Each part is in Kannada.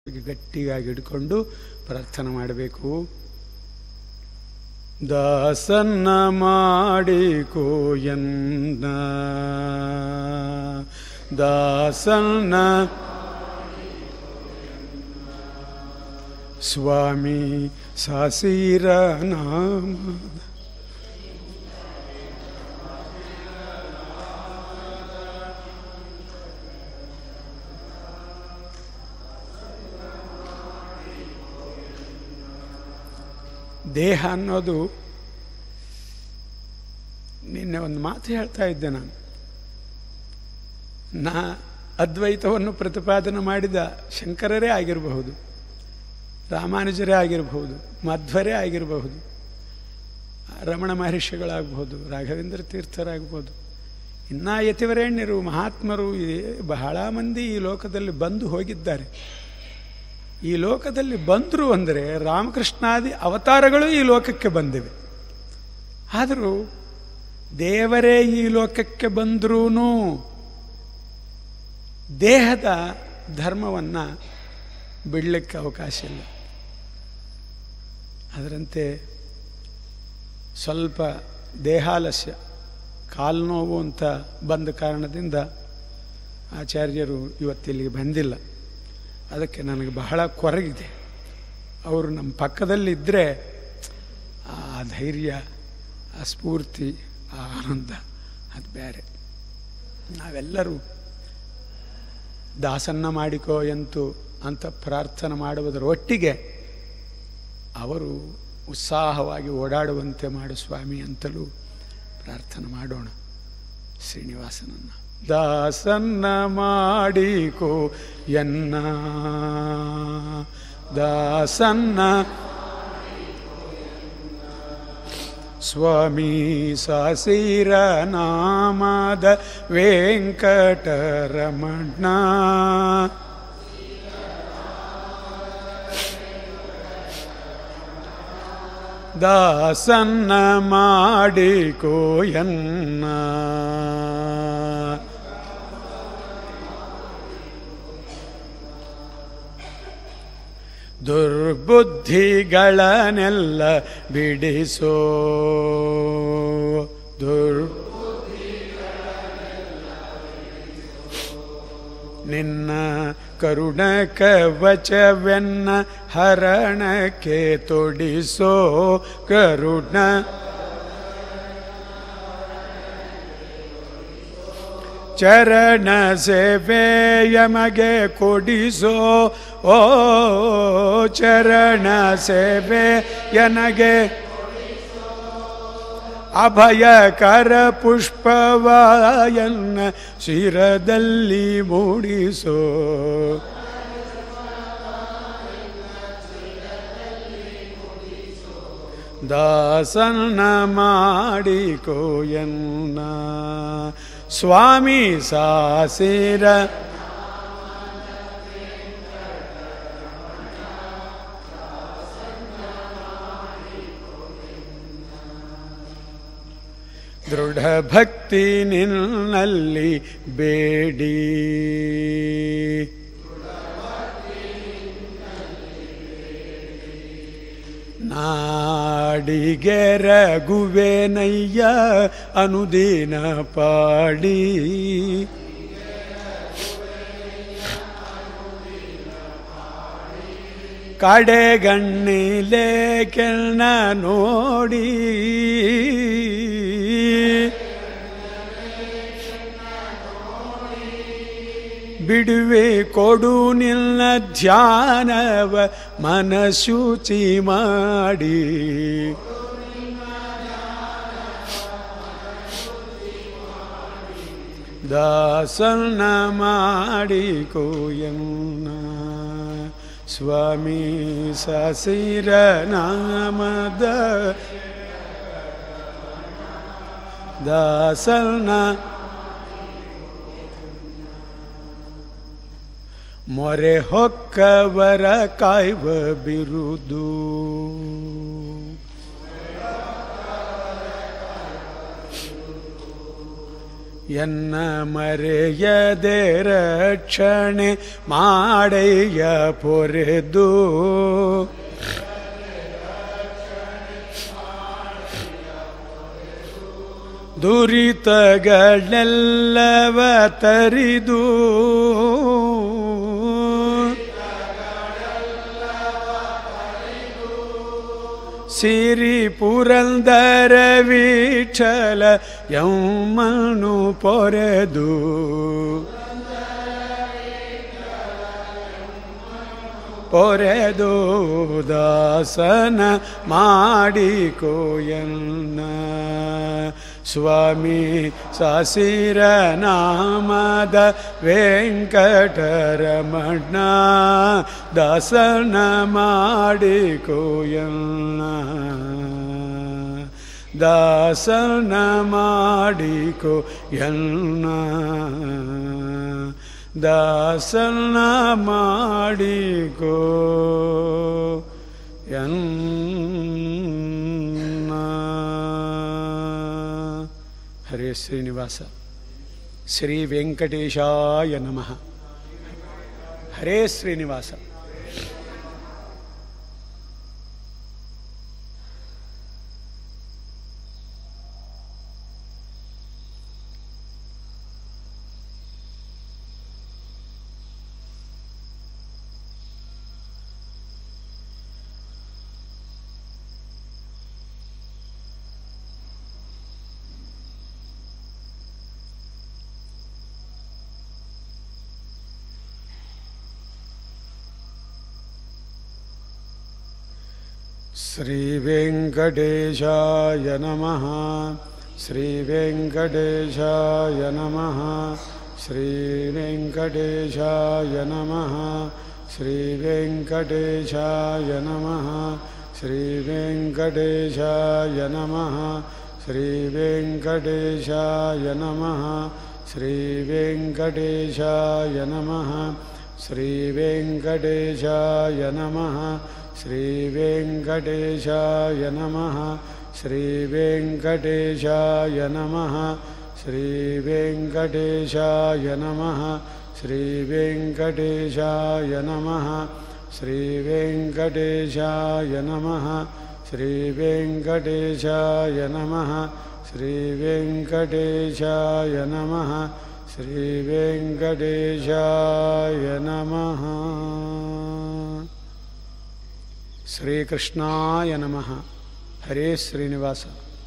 ಗಟ್ಟಿಯಾಗಿ ಹಿಡ್ಕೊಂಡು ಪ್ರಾರ್ಥನೆ ಮಾಡಬೇಕು ದಾಸನ್ನ ಮಾಡಿಕೋ ಎನ್ನ ದಾಸನ್ನ ಸ್ವಾಮಿ ಸಾಸಿರ ನಾಮ ದೇಹ ಅನ್ನೋದು ನಿನ್ನೆ ಒಂದು ಮಾತು ಹೇಳ್ತಾ ಇದ್ದೆ ನಾನು ನಾ ಅದ್ವೈತವನ್ನು ಪ್ರತಿಪಾದನೆ ಮಾಡಿದ ಶಂಕರರೇ ಆಗಿರಬಹುದು ರಾಮಾನುಜರೇ ಆಗಿರಬಹುದು ಮಧ್ವರೇ ಆಗಿರಬಹುದು ರಮಣ ಮಹರ್ಷಿಗಳಾಗಬಹುದು ರಾಘವೇಂದ್ರ ತೀರ್ಥರಾಗ್ಬೋದು ಇನ್ನೂ ಯತಿವರೇಣ್ಯರು ಮಹಾತ್ಮರು ಈ- ಬಹಳ ಮಂದಿ ಈ ಲೋಕದಲ್ಲಿ ಬಂದು ಹೋಗಿದ್ದಾರೆ ಈ ಲೋಕದಲ್ಲಿ ಬಂದರು ಅಂದರೆ ರಾಮಕೃಷ್ಣಾದಿ ಅವತಾರಗಳು ಈ ಲೋಕಕ್ಕೆ ಬಂದಿವೆ ಆದರೂ ದೇವರೇ ಈ ಲೋಕಕ್ಕೆ ಬಂದ್ರೂ ದೇಹದ ಧರ್ಮವನ್ನು ಬಿಡಲಿಕ್ಕೆ ಅವಕಾಶ ಇಲ್ಲ ಅದರಂತೆ ಸ್ವಲ್ಪ ದೇಹಾಲಸ್ಯ ಕಾಲು ನೋವು ಅಂತ ಬಂದ ಕಾರಣದಿಂದ ಆಚಾರ್ಯರು ಇವತ್ತಿಲ್ಲಿಗೆ ಬಂದಿಲ್ಲ ಅದಕ್ಕೆ ನನಗೆ ಬಹಳ ಕೊರಗಿದೆ ಅವರು ನಮ್ಮ ಪಕ್ಕದಲ್ಲಿದ್ದರೆ ಆ ಧೈರ್ಯ ಆ ಸ್ಫೂರ್ತಿ ಆ ಆನಂದ ಅದು ಬೇರೆ ನಾವೆಲ್ಲರೂ ದಾಸನ್ನ ಮಾಡಿಕೋ ಎಂತು ಅಂತ ಪ್ರಾರ್ಥನೆ ಮಾಡುವುದರ ಒಟ್ಟಿಗೆ ಅವರು ಉತ್ಸಾಹವಾಗಿ ಓಡಾಡುವಂತೆ ಮಾಡು ಸ್ವಾಮಿ ಅಂತಲೂ ಪ್ರಾರ್ಥನೆ ಮಾಡೋಣ ಶ್ರೀನಿವಾಸನನ್ನ ದಾಸನ್ನ ಮಾಡಿಕೋ ಎನ್ನ ದಾಸನ್ನ ಸ್ವಾಮಿ ಸಾಸಿರ ನಾಮದ ವೆಂಕಟರಮಣ ದಾಸನ್ನ ಮಾಡಿಕೋ ಎನ್ನ ದುರ್ಬುದ್ಧಿಗಳನ್ನೆಲ್ಲ ಬಿಡಿಸೋ ದುರ್ ನಿನ್ನ ಕರುಣ ಕವಚವೆನ್ನ ಹರಣಕ್ಕೆ ತೊಡಿಸೋ ಕರುಣ ಚರಣ ಸೇವೆಯಮಗೆ ಕೊಡಿಸೋ ಓ ಚರಣ ಸೇವೆಯನಗೆ ಅಭಯಕರ ಪುಷ್ಪವಾಯನ್ನ ಶಿರದಲ್ಲಿ ಮೂಡಿಸೋ ದಾಸನ್ನ ಮಾಡಿಕೋ ಎನ್ನ ಸ್ವಾಮಿ ಸಾಸಿರ ದೃಢ ಭಕ್ತಿ ನಿನ್ನಲ್ಲಿ ಬೇಡಿ ನಾಡಿಗೆ ರಘುವೆನಯ್ಯ ಅನುದಿನ ಪಾಡಿ ಕಡೆಗಣ್ಣಿಲೆ ಕೆಣ್ಣ ನೋಡಿ ಬಿಡುವೆ ಕೊಡು ನಿನ್ನ ಧ್ಯಾನವ ಮನಶುಚಿ ಮಾಡಿ ದಾಸನ್ನ ಮಾಡಿಕೋ ಎನ್ನ ಸ್ವಾಮಿ ಸಸಿರ ನಾಮದ ದಾಸನ್ನ ಮೊರೆ ಹೊಕ್ಕವರ ಕಾಯ್ವ ಬಿರುದು ಎನ್ನ ಮರೆಯದೆ ರಕ್ಷಣೆ ಮಾಡಯ್ಯ ಪೊರೆದು ದುರಿತಗಳೆಲ್ಲವ ತರಿದು ಸಿರಿ ಪುರಂದರ ವಿಠಲ ಯಮ್ಮನು ಪೊರೆದು ಪೊರೆದು ದಾಸನ ಮಾಡಿಕೋಯನ್ನ ಸ್ವಾಮಿ ಸಸಿರ ನಾಮದ ವೆಂಕಟರಮಣ ದಾಸನ ಮಾಡಿಕೋಯನ್ನ ದಾಸನ ಮಾಡಿಕೋ ಎನ್ನ ದಾಸನ ಮಾಡಿಕೋ ಎನ್ನ ಹರೇ ಶ್ರೀನಿವಾಸ ಶ್ರೀ ವೆಂಕಟೇಶಾಯ ನಮಃ ಹರೇ ಶ್ರೀನಿವಾಸ श्रीवेङ्कटेशाय नमः श्रीवेङ्कटेशाय नमः श्रीवेङ्कटेशाय नमः श्रीवेङ्कटेशाय नमः श्रीवेङ्कटेशाय नमः श्रीवेङ्कटेशाय नमः श्रीवेङ्कटेशाय नमः श्रीवेङ्कटेशाय नमः श्रीवेङ्कटेशाय नमः श्रीवेङ्कटेशाय नमः श्रीवेङ्कटेशाय नमः श्रीवेङ्कटेशाय नमः श्रीवेङ्कटेशाय नमः श्रीवेङ्कटेशाय नमः श्रीवेङ्कटेशाय नमः श्रीवेङ्कटेशाय नमः ಶ್ರೀಕೃಷ್ಣಾಯ ನಮಃ ಹರೇ ಶ್ರೀನಿವಾಸ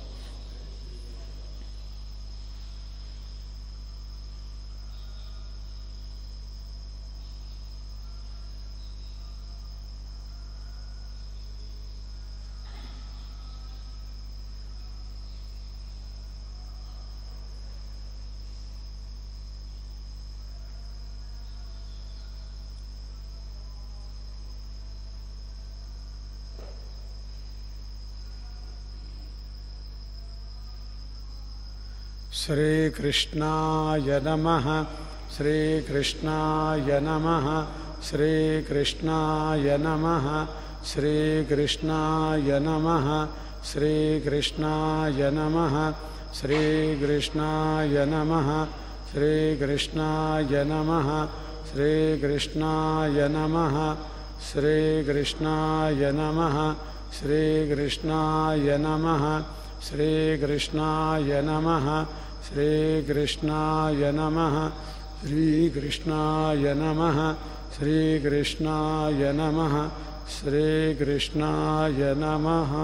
श्रीकृष्णाय नमः श्रीकृष्णाय नमः श्रीकृष्णाय नमः श्रीकृष्णाय नमः श्रीकृष्णाय नमः श्रीकृष्णाय नमः श्रीकृष्णाय नमः श्रीकृष्णाय नमः श्रीकृष्णाय नमः श्रीकृष्णाय नमः श्रीकृष्णाय नमः श्रीकृष्णाय नमः श्रीकृष्णाय नमः श्रीकृष्णाय नमः श्रीकृष्णाय नमः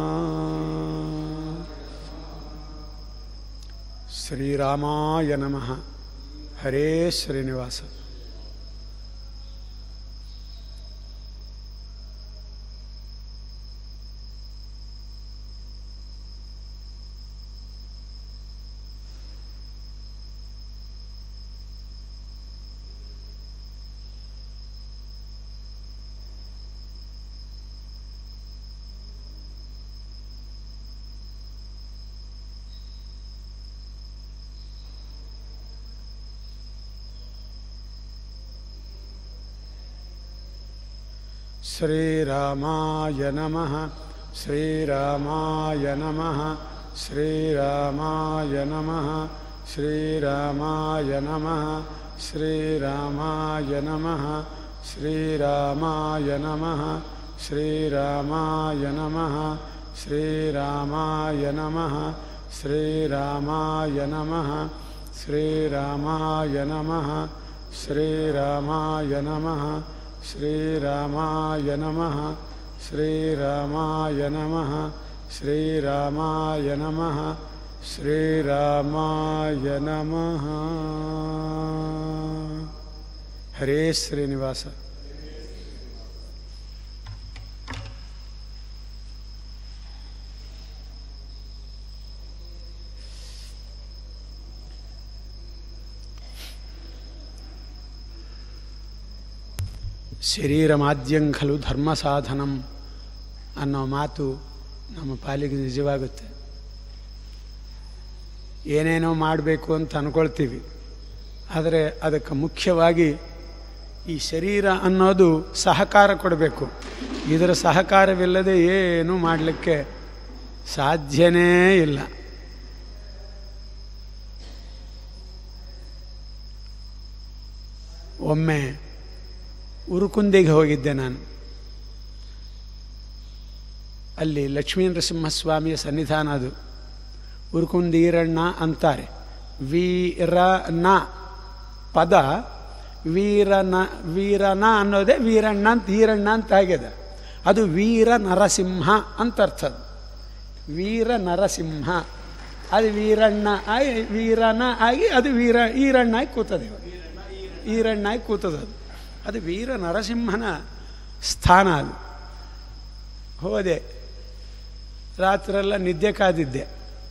श्रीरामाय नमः हरे श्रीनिवास श्रीरामाय नमः श्रीरामाय नमः श्रीरामाय नमः ಶ್ರೀರಾಮಾಯ ನಮಃ ಶ್ರೀರಾಮಾಯ ನಮಃ ಶ್ರೀರಾಮಾಯ ನಮಃ ಶ್ರೀರಾಮಾಯ ನಮಃ ಶ್ರೀರಾಮಾಯ ನಮಃ ಶ್ರೀರಾಮಾಯ ನಮಃ ಶ್ರೀರಾಮಾಯ ನಮಃ ಶ್ರೀರಾಮಾಯ ನಮಃ ಶ್ರೀರಾಮಾಯ ನಮಃ ಶ್ರೀರಾಮಾಯ ನಮಃ ಶ್ರೀರಾಮಾಯ ನಮಃ ಶ್ರೀರಾಮಾಯ ನಮಃ ಹರೇ ಶ್ರೀನಿವಾಸ ಶರೀರಮಾದ್ಯಂ ಖಲು ಧರ್ಮ ಸಾಧನಂ ಅನ್ನೋ ಮಾತು ನಮ್ಮ ಪಾಲಿಗೆ ನಿಜವಾಗುತ್ತೆ ಏನೇನೋ ಮಾಡಬೇಕು ಅಂತ ಅಂದ್ಕೊಳ್ತೀವಿ ಆದರೆ ಅದಕ್ಕೆ ಮುಖ್ಯವಾಗಿ ಈ ಶರೀರ ಅನ್ನೋದು ಸಹಕಾರ ಕೊಡಬೇಕು ಇದರ ಸಹಕಾರವಿಲ್ಲದೆ ಏನೂ ಮಾಡಲಿಕ್ಕೆ ಸಾಧ್ಯನೇ ಇಲ್ಲ ಒಮ್ಮೆ ಉರುಕುಂದಿಗೆ ಹೋಗಿದ್ದೆ ನಾನು ಅಲ್ಲಿ ಲಕ್ಷ್ಮೀ ನರಸಿಂಹಸ್ವಾಮಿಯ ಸನ್ನಿಧಾನ ಅದು ಉರುಕುಂದೀರಣ್ಣ ಅಂತಾರೆ ವೀರನ ಪದ ವೀರನ ವೀರನ ಅನ್ನೋದೇ ವೀರಣ್ಣ ಅಂತ ಈರಣ್ಣ ಅಂತ ಆಗಿದೆ ಅದು ವೀರ ನರಸಿಂಹ ಅಂತ ಅರ್ಥ ಅದು ವೀರ ನರಸಿಂಹ ಅದು ವೀರಣ್ಣ ಆಗಿ ವೀರನ ಆಗಿ ಅದು ವೀರ ಈರಣ್ಣ ಆಗಿ ಕೂತದೆ ಇವಾಗ ಈರಣ್ಣ ಆಗಿ ಕೂತದ ಅದು ಅದು ವೀರ ನರಸಿಂಹನ ಸ್ಥಾನ ಅದು ಹೋದೆ ರಾತ್ರೆಲ್ಲ ನಿದ್ದೆ ಕಾದಿದ್ದೆ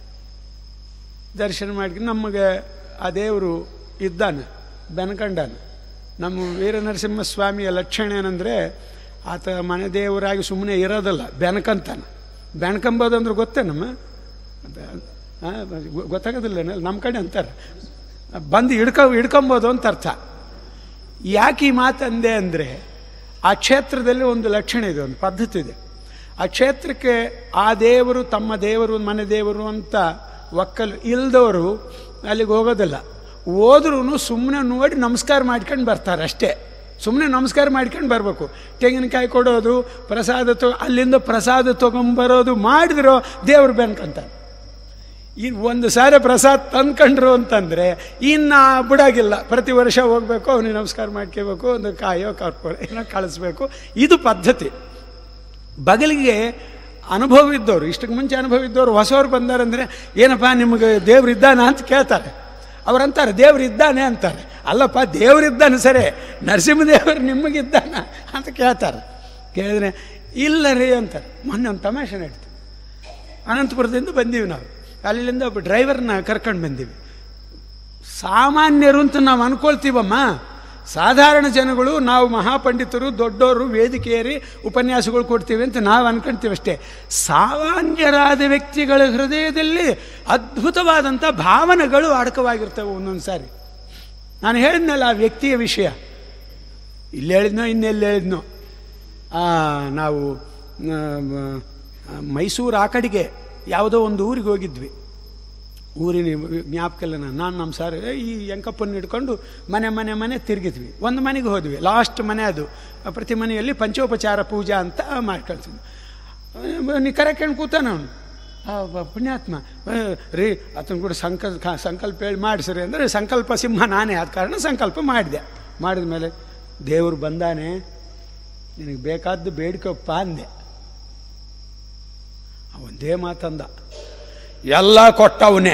ದರ್ಶನ ಮಾಡಿ ನಮಗೆ ಆ ದೇವರು ಇದ್ದಾನೆ ಬೆನ್ಕಂಡಾನೆ ನಮ್ಮ ವೀರನರಸಿಂಹ ಸ್ವಾಮಿಯ ಲಕ್ಷಣ ಏನಂದರೆ ಆತ ಮನೆ ದೇವರಾಗಿ ಸುಮ್ಮನೆ ಇರೋದಲ್ಲ ಬೆನಕಂತಾನೆ ಬೆಣ್ಕಂಬೋದಂದ್ರೆ ಗೊತ್ತೇ ನಮ್ಮ ಗೊತ್ತಾಗೋದಿಲ್ಲ ನಮ್ಮ ಕಡೆ ಅಂತಾರೆ ಬಂದು ಹಿಡ್ಕೊ ಹಿಡ್ಕೊಂಬೋದು ಅಂತ ಅರ್ಥ ಯಾಕೆ ಈ ಮಾತಂದೆ ಅಂದರೆ ಆ ಕ್ಷೇತ್ರದಲ್ಲಿ ಒಂದು ಲಕ್ಷಣ ಇದೆ ಒಂದು ಪದ್ಧತಿ ಇದೆ ಆ ಕ್ಷೇತ್ರಕ್ಕೆ ಆ ದೇವರು ತಮ್ಮ ದೇವರು ಮನೆ ದೇವರು ಅಂತ ಒಕ್ಕಲು ಇಲ್ದವರು ಅಲ್ಲಿಗೆ ಹೋಗೋದಿಲ್ಲ ಹೋದ್ರೂ ಸುಮ್ಮನೆ ನೋಡಿ ನಮಸ್ಕಾರ ಮಾಡ್ಕೊಂಡು ಬರ್ತಾರೆ ಅಷ್ಟೇ ಸುಮ್ಮನೆ ನಮಸ್ಕಾರ ಮಾಡ್ಕೊಂಡು ಬರಬೇಕು ತೆಂಗಿನಕಾಯಿ ಕೊಡೋದು ಪ್ರಸಾದ ತೊ ಅಲ್ಲಿಂದ ಪ್ರಸಾದ ತೊಗೊಂಬರೋದು ಮಾಡಿದ್ರು ದೇವ್ರು ಬೆನ್ಕಂತಾರೆ ಇನ್ನು ಒಂದು ಸಾರಿ ಪ್ರಸಾದ ತಂದ್ಕೊಂಡ್ರು ಅಂತಂದರೆ ಇನ್ನು ಬಿಡಾಗಿಲ್ಲ ಪ್ರತಿ ವರ್ಷ ಹೋಗಬೇಕು ಅವನಿಗೆ ನಮಸ್ಕಾರ ಮಾಡ್ಕೋಬೇಕು ಒಂದು ಕಾಯೋ ಕರ್ಪೋ ಏನೋ ಕಳಿಸ್ಬೇಕು ಇದು ಪದ್ಧತಿ ಬಗಲಿಗೆ ಅನುಭವ ಇದ್ದವರು ಇಷ್ಟಕ್ಕೆ ಮುಂಚೆ ಅನುಭವ ಇದ್ದವರು ಹೊಸವ್ರು ಬಂದಾರಂದರೆ ಏನಪ್ಪ ನಿಮಗೆ ದೇವ್ರು ಇದ್ದಾನ ಅಂತ ಕೇಳ್ತಾರೆ ಅವರಂತಾರೆ ದೇವ್ರು ಇದ್ದಾನೆ ಅಂತಾರೆ ಅಲ್ಲಪ್ಪ ದೇವ್ರಿದ್ದಾನೆ ಸರಿ ನರಸಿಂಹದೇವರು ನಿಮಗಿದ್ದಾನ ಅಂತ ಕೇಳ್ತಾರೆ ಕೇಳಿದ್ರೆ ಇಲ್ಲ ರೀ ಅಂತಾರೆ ಮೊನ್ನೆ ಒಂದು ತಮಾಷೆ ನಡೀತು ಅನಂತಪುರದಿಂದ ಬಂದೀವಿ ನಾವು ಅಲ್ಲಿಂದ ಒಬ್ಬ ಡ್ರೈವರ್ನ ಕರ್ಕೊಂಡು ಬಂದೀವಿ ಸಾಮಾನ್ಯರು ಅಂತ ನಾವು ಅನ್ಕೊಳ್ತೀವಮ್ಮ ಸಾಧಾರಣ ಜನಗಳು ನಾವು ಮಹಾಪಂಡಿತರು ದೊಡ್ಡವರು ವೇದಿಕೆಯೇರಿ ಉಪನ್ಯಾಸಗಳು ಕೊಡ್ತೀವಿ ಅಂತ ನಾವು ಅನ್ಕೊಳ್ತೀವಿ ಅಷ್ಟೇ ಸಾಮಾನ್ಯರಾದ ವ್ಯಕ್ತಿಗಳ ಹೃದಯದಲ್ಲಿ ಅದ್ಭುತವಾದಂಥ ಭಾವನೆಗಳು ಅಡಕವಾಗಿರ್ತವೆ ಒಂದೊಂದು ಸಾರಿ ನಾನು ಹೇಳಿದ್ನಲ್ಲ ಆ ವ್ಯಕ್ತಿಯ ವಿಷಯ ಇಲ್ಲಿ ಹೇಳಿದ್ನೋ ಇನ್ನೆಲ್ಲಿ ಹೇಳಿದ್ನೋ ನಾವು ಮೈಸೂರು ಆ ಕಡೆಗೆ ಯಾವುದೋ ಒಂದು ಊರಿಗೆ ಹೋಗಿದ್ವಿ ಊರಿನ ಜ್ಞಾಪಕಲ್ಲ ನಾನು ನಮ್ಮ ಸರ್ ಈ ಎಂಕಪ್ಪನ ಹಿಡ್ಕೊಂಡು ಮನೆ ಮನೆ ಮನೆ ತಿರುಗಿದ್ವಿ ಒಂದು ಮನೆಗೆ ಹೋದ್ವಿ ಲಾಸ್ಟ್ ಮನೆ ಅದು ಪ್ರತಿ ಮನೆಯಲ್ಲಿ ಪಂಚೋಪಚಾರ ಪೂಜಾ ಅಂತ ಮಾಡ್ಕೊಳ್ತಿದ್ವಿ ನೀ ಕರೆಕ್ಟ್ ಕೂತಾನ ಅವನು ಪುಣ್ಯಾತ್ಮ ರೀ ಆತನ ಕೂಡ ಸಂಕಲ್ಪ ಸಂಕಲ್ಪ ಹೇಳಿ ಮಾಡಿಸ್ರಿ ಅಂದರೆ ಸಂಕಲ್ಪ ಸಿಂಹ ನಾನೇ ಆದ ಕಾರಣ ಸಂಕಲ್ಪ ಮಾಡಿದೆ ಮಾಡಿದ ಮೇಲೆ ದೇವರು ಬಂದಾನೆ ನಿನಗೆ ಬೇಕಾದ್ದು ಬೇಡ್ಕೊಪ್ಪ ಅಂದೆ ಒಂದೇ ಮಾತಂದ ಎಲ್ಲ ಕೊಟ್ಟವನೇ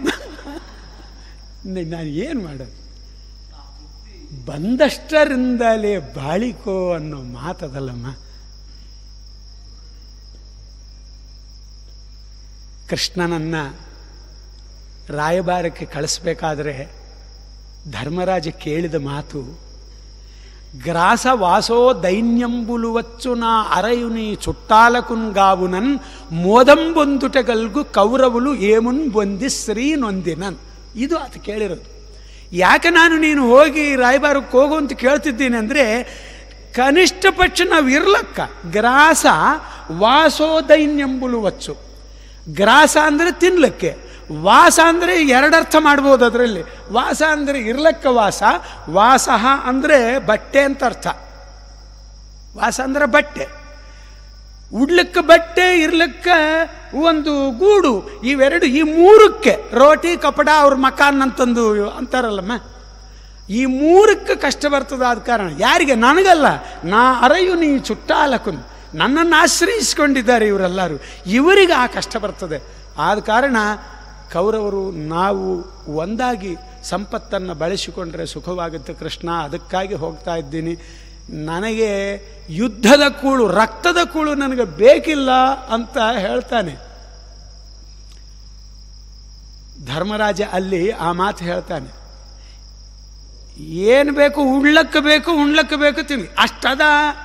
ನಾನು ಏನು ಮಾಡೋದು ಬಂದಷ್ಟರಿಂದಲೇ ಬಾಳಿಕೋ ಅನ್ನೋ ಮಾತದಲ್ಲಮ್ಮ ಕೃಷ್ಣನನ್ನ ರಾಯಭಾರಕ್ಕೆ ಕಳಿಸ್ಬೇಕಾದ್ರೆ ಧರ್ಮರಾಜ ಕೇಳಿದ ಮಾತು గ్రాస వాసో దైన్యంబులువచ్చు నా అరయుని చుట్టాలకున్గావునన్ మోదంబొందుటగల్గు ಕೌರವುಲು ಏಮುನ್ ಬೊಂದಿ ಶ್ರೀ ನೊಂದಿನನ್ ಇದು ಅದು ಕೇಳಿರೋದು ಯಾಕೆ ನಾನು ನೀನು ಹೋಗಿ ರಾಯಬಾರಕ್ಕೆ ಹೋಗು ಅಂತ ಕೇಳ್ತಿದ್ದೀನಿ ಅಂದರೆ ಕನಿಷ್ಠ ಪಕ್ಷ ನಾವು ಇರ್ಲಕ್ಕ ಗ್ರಾಸ ವಾಸೋ ದೈನ್ಯಂಬುಲು వచ్చు ಗ್ರಾಸ ಅಂದರೆ ತಿನ್ಲಿಕ್ಕೆ ವಾಸ ಅಂದರೆ ಎರಡರ್ಥ ಮಾಡ್ಬೋದು ಅದರಲ್ಲಿ ವಾಸ ಅಂದರೆ ಇರ್ಲಕ್ಕ ವಾಸ ವಾಸಃ ಅಂದರೆ ಬಟ್ಟೆ ಅಂತ ಅರ್ಥ ವಾಸ ಅಂದರೆ ಬಟ್ಟೆ ಉಡ್ಲಕ್ಕ ಬಟ್ಟೆ ಇರ್ಲಕ್ಕ ಒಂದು ಗೂಡು ಇವೆರಡು ಈ ಮೂರಕ್ಕೆ ರೋಟಿ ಕಪಡ ಅವ್ರ ಮಕಾನ್ ಅಂತಂದು ಅಂತಾರಲ್ಲಮ್ಮ ಈ ಮೂರಕ್ಕೆ ಕಷ್ಟ ಬರ್ತದ ಆದ ಕಾರಣ ಯಾರಿಗೆ ನನಗಲ್ಲ ನಾ ಅರೆಯು ನೀ ಚುಟ್ಟಾಲಕು ನನ್ನನ್ನು ಆಶ್ರಯಿಸಿಕೊಂಡಿದ್ದಾರೆ ಇವರೆಲ್ಲರೂ ಇವರಿಗೆ ಆ ಕಷ್ಟ ಬರ್ತದೆ ಆದ ಕಾರಣ ಕೌರವರು ನಾವು ಒಂದಾಗಿ ಸಂಪತ್ತನ್ನು ಬಳಸಿಕೊಂಡ್ರೆ ಸುಖವಾಗುತ್ತೆ ಕೃಷ್ಣ ಅದಕ್ಕಾಗಿ ಹೋಗ್ತಾ ಇದ್ದೀನಿ ನನಗೆ ಯುದ್ಧದ ಕೂಳು ರಕ್ತದ ಕೂಳು ನನಗೆ ಬೇಕಿಲ್ಲ ಅಂತ ಹೇಳ್ತಾನೆ ಧರ್ಮರಾಜ ಅಲ್ಲಿ ಆ ಮಾತು ಹೇಳ್ತಾನೆ ಏನು ಬೇಕು ಉಣ್ಲಕ್ಕೆ ಬೇಕು ಉಣ್ಲಕ್ಕೆ ಬೇಕು ತಿನ್ನಿ ಅಷ್ಟದ